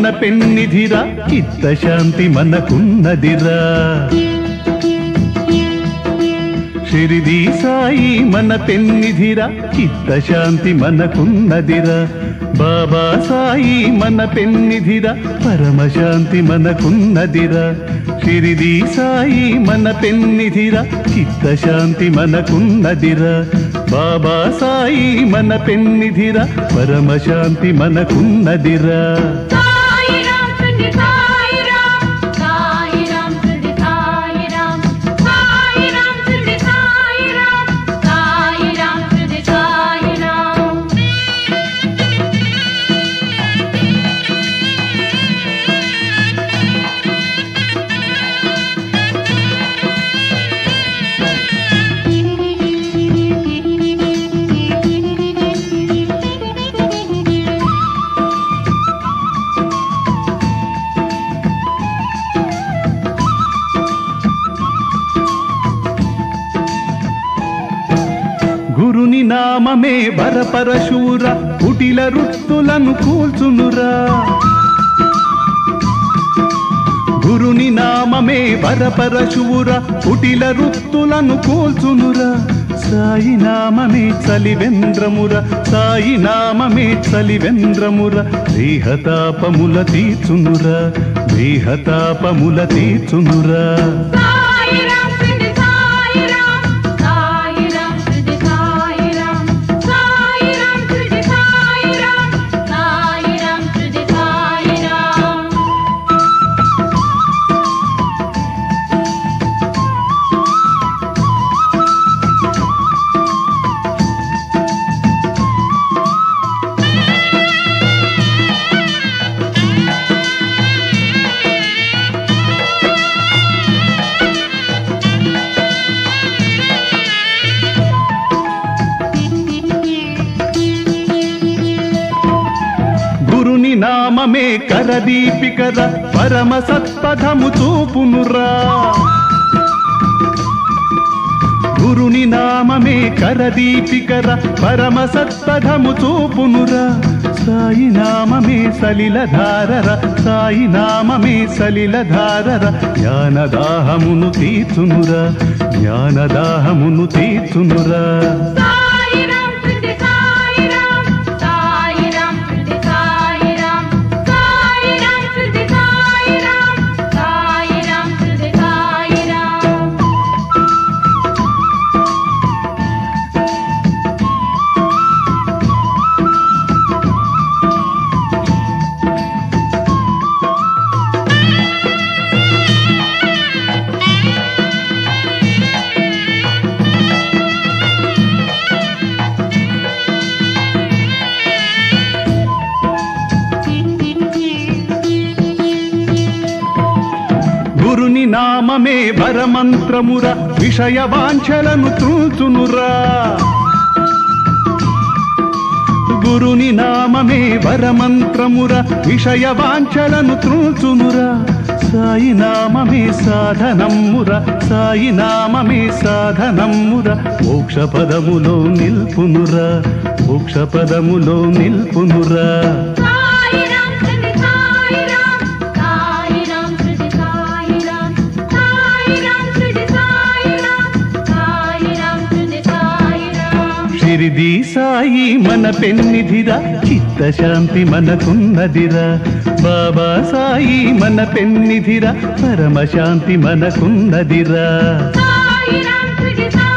మన పెన్నిధిరా చిత్తశాంతి మనకున్నదిరా షిరిడి సాయి మన పెన్నిధిరా చిత్తశాంతి మనకున్నదిరా బాబా సాయి మన పెన్నిధిరా పరమశాంతి మనకున్నదిరా షిరిడి సాయి మన పెన్నిధిరా చిత్తశాంతి మనకున్నదిరా బాబా సాయి మన పెన్నిధిరా పరమశాంతి మనకున్నదిరా సాయిరాం శ్రీ సాయిరాం సాయిరాం శ్రీ సాయిరాం సాయిరాం శ్రీ సాయిరాం సాయిరాం శ్రీ సాయిరాం గురుని నామమే వరపరశూర కుటిల రుత్తులను కూల్చునురా గురుని నామమే వరపరశూర కుటిల రుత్తులను కూల్చునురా సాయి నామమే చలివెంద్రముర సాయి నామమే చలివెంద్రముర దేహతాపముల తీర్చునురా దేహతాపముల తీర్చునురా సాయిరాం శ్రీ సాయిరాం సాయిరాం శ్రీ సాయిరాం సాయిరాం శ్రీ సాయిరాం సాయిరాం శ్రీ సాయిరాం గురుని నామమే కరదీపికర పరమ సత్పథము చూపునురా గురుని నామమే కరదీపికర పరమ సత్పథము చూపునురా సాయి నామమే సలిలధారర సాయి నామమే సలిలధారర జ్ఞానదాహమును తీర్చునురా జ్ఞానదాహమును తీర్చునురా సాయిరాం శ్రీ సాయిరాం సాయిరాం శ్రీ సాయిరాం సాయిరాం శ్రీ సాయిరాం సాయిరాం శ్రీ సాయిరాం గురుని నామమే వరమంత్రముర విషయ వాంఛలను త్రూచునురా గురుని నామమే వరమంత్రముర విషయ వాంఛలను త్రూచునురా సాయి నామమే సాధనమ్ముర సాయి నామమే సాధనమ్ముర మోక్ష పదములో నిల్పునురా మోక్ష పదములో నిల్పునురా సాయిరాం శ్రీ సాయిరాం సాయిరాం శ్రీ సాయిరాం సాయిరాం శ్రీ సాయిరాం సాయిరాం శ్రీ సాయిరాం షిరిడి సాయి మన పెన్నిధిరా చిత్తశాంతి మనకున్నదిరా బాబా సాయి మన పెన్నిధిరా పరమశాంతి మనకున్నదిరా సాయిరాం శ్రీ సాయిరాం